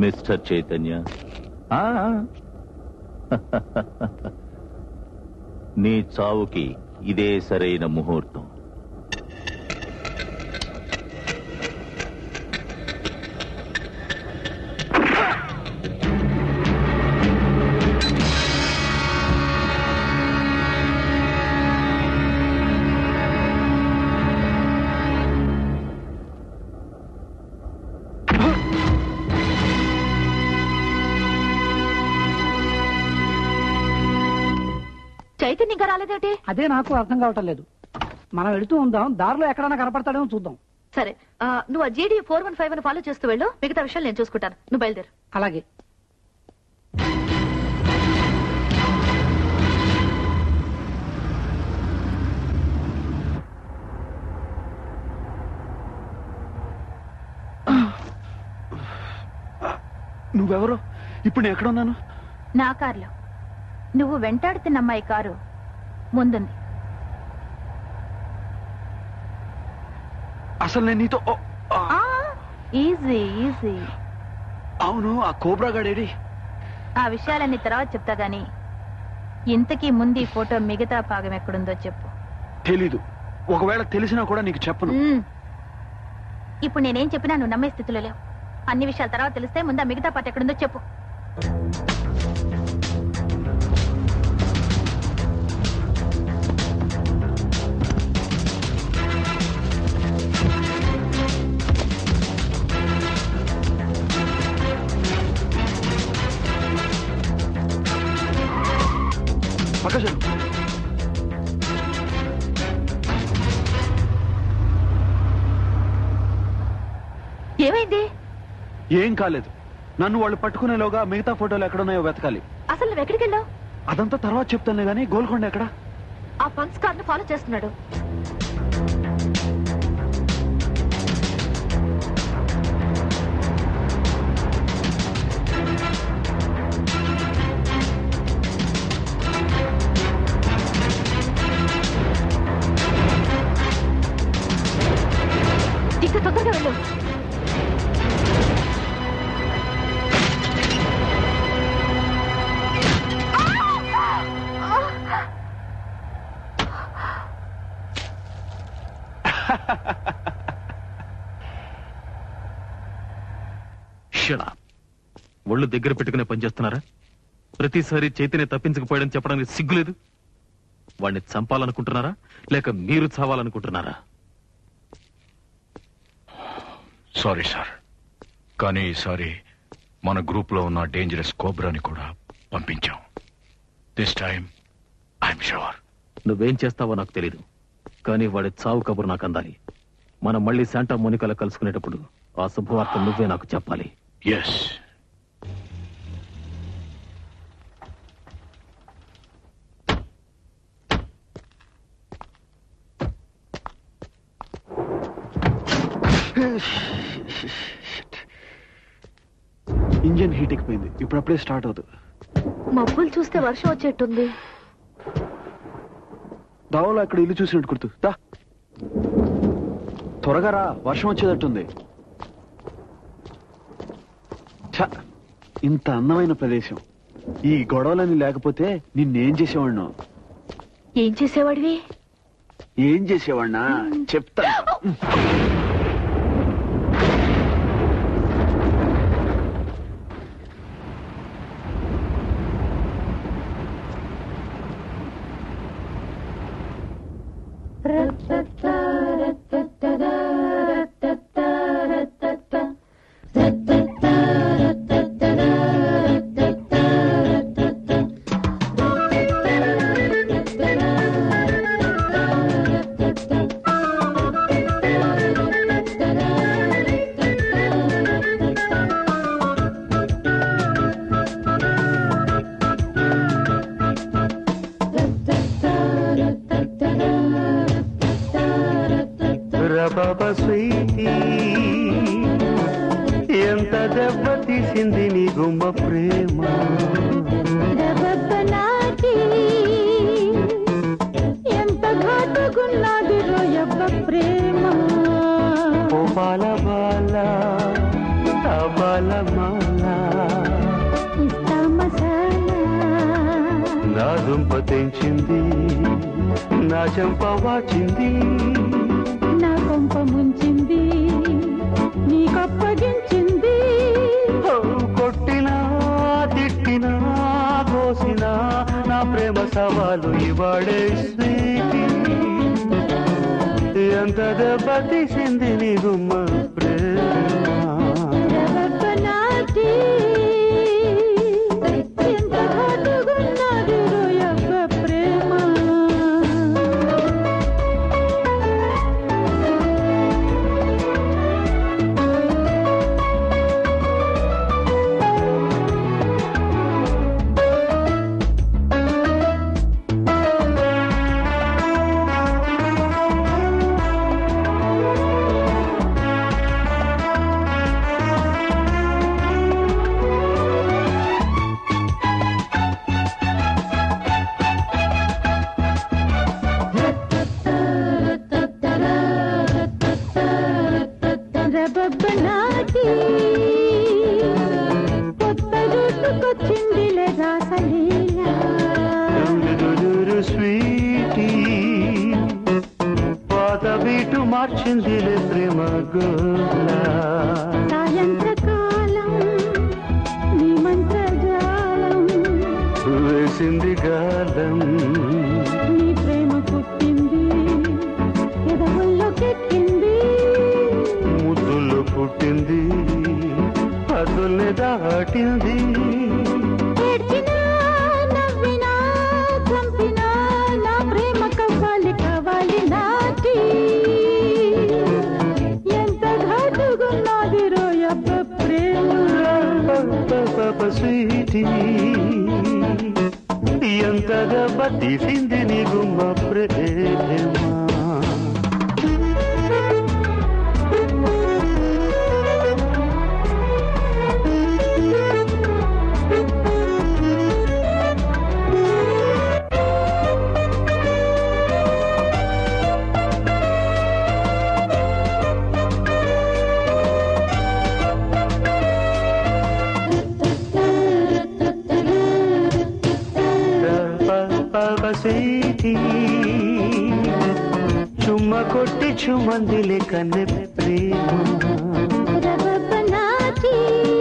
Mister Chaitanya ఆ. నీ చావుకి ఇదే సరైన ముహూర్తం చైతన్య ఇంకా రాలేదేమిటి అదే నాకు అర్థం కావటం లేదు మనం వెళుతూ ఉందాం దారిలో ఎక్కడైనా కనపడతాడేమో చూద్దాం సరే ఆ, నువ్వు ఆ జీడీ ఫోర్ వన్ ఫైవ్ అని ఫాలో చేస్తూ వెళ్ళు మిగతా విషయాలు నేను చూసుకుంటాను నువ్వు బయలుదేరు అలాగే నువ్వెవరో ఇప్పుడు నేను ఎక్కడ ఉన్నాను నా కారులో నువ్వు వెంటాడుతున్న అమ్మాయి కారు ముందుంది అసలు నేను నీతో ఓ, ఆ, ఈజీ ఈజీ అవును ఆ కోబ్రా గాడేడి ఆ విషయాలన్నీ తర్వాత చెప్తా గాని ఇంతకీ ముందు ఈ ఫోటో మిగతా భాగం ఎక్కడుందో చెప్పు తెలీదు ఒకవేళ తెలిసినా కూడా నీకు చెప్పను మ్మ్. ఇప్పుడు నేనేం చెప్పినా నువ్వు నమ్మే స్థితిలో లేవు అన్ని విషయాల తర్వాత తెలిస్తే ముందు ఆ మిగతా పాట ఎక్కడుందో చెప్పు పక్క చెల్లు ఏమైంది ఏం కాలేదు నన్ను వాళ్ళు పట్టుకునేలోగా మిగతా ఫోటోలు ఎక్కడున్నాయో వెతకాలి అసలు నువ్వు ఎక్కడికి వెళ్ళావు అదంతా తర్వాత చెప్తానులే గానీ గోల్కొండ ఎక్కడ ఆ పంక్స్ కార్ను ఫాలో చేస్తున్నాడు ఇంకా తొందరగా వెళ్ళు షడా ఒళ్ళు దగ్గర పెట్టుకునే పనిచేస్తున్నారా ప్రతిసారి చైతన్య తప్పించకపోయాడని చెప్పడానికి సిగ్గులేదు వాడిని చంపాలనుకుంటున్నారా లేక మీరు చావాలనుకుంటున్నారా సారీ సార్ కానీ ఈసారి మన గ్రూప్ లో ఉన్న డేంజరస్ కోబ్రాని కూడా పంపించాం దిస్ టైం ఐఎమ్ షూర్ నువ్వేం చేస్తావో నాకు తెలీదు కానీ వాడి చావు కబురు నాకు అందాలి మనం మళ్ళీ శాంటా మోనికాలో కలుసుకునేటప్పుడు ఆ శుభవార్త నువ్వే నాకు చెప్పాలి ఎస్ ఇంజన్ హీట్ ఎక్కిపోయింది ఇప్పుడప్పుడే స్టార్ట్ అవుతుంది మబ్బులు చూస్తే వర్షం వచ్చేట్టుంది దావలో అక్కడ ఇల్లు చూసినట్టు గుర్తు దా త్వరగా రా వర్షం వచ్చేటట్టుంది ఛ, ఇంత అందమైన ప్రదేశం ఈ గొడవలని లేకపోతే నిన్నేం చేసేవాడినో ఏం చేసేవాడివి ఏం చేసేవాడినా చెప్తా రబబ స్వీటీ ఎంత దెబ్బ తీసింది నీ గుమ్మ ప్రేమ ఎంత ఘాటుగున్నది రోయబ్బ ప్రేమ ఓ బాల బాల ఆ బాల మాల తెంచింది నా చెంప వాచింది నా కొంప ముంచింది నీకప్పగించింది ఓ, కొట్టినా తిట్టినా కోసినా నా ప్రేమ సవాలు ఇవాడే స్వీటీ ఎంత దెబ్బ తీసింది నీ గుమ్మ ప్రేమ రవపనాటి ఎంత ఘాటుగున్నది రోయబ్బ ప్రేమ రబబ్బనాటి కొత్త జుట్టుకొచ్చిందిలే రాసలీలా దురుదురు స్వీటీ పాత బీటు మార్చిందిలే ప్రేమ గోలా సాయంత్రకాలం నీ మంత్రజాలం వేసింది గాలం నీ ప్రేమ పుట్టింది ఎదవుల్లోకెక్కింది ముద్దులు పుట్టింది అదుల్ని దాటింది ఏడ్చినా నవ్వినా చంపినా నా ప్రేమ కవ్వాలి కావాలి నాటి ఎంత ఘాటుగున్నది రోయబ్బ ప్రేమ స్వీటీ ఎంతగా బతీసింది నీ గుమ్మ ప్రేమ పవసేటి చుమ్మ కొట్టి చుమందిలే కన్నె ప్రేమ రవపనాటి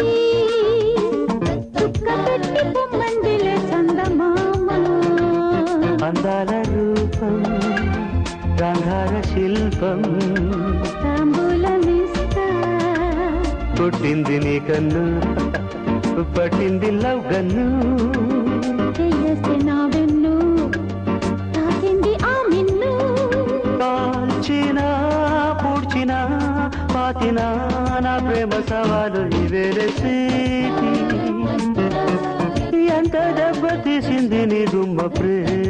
చుక్క పెట్టి పొమ్మందిలే చందమామ అందాల రూపం గాంధార శిల్పం తాంబూలమిస్తా కొట్టింది నీ కన్ను పట్టింది లవ్ గన్ను చెయ్యేస్తే నా వెన్ను తాకింది ఆ మిన్ను కాల్చినా పూడ్చినా పాతినా నా ప్రేమ సవాలు ఇవేరే సీటి ఎంత దెబ్బ తీసింది నీ గుమ్మ ప్రేమ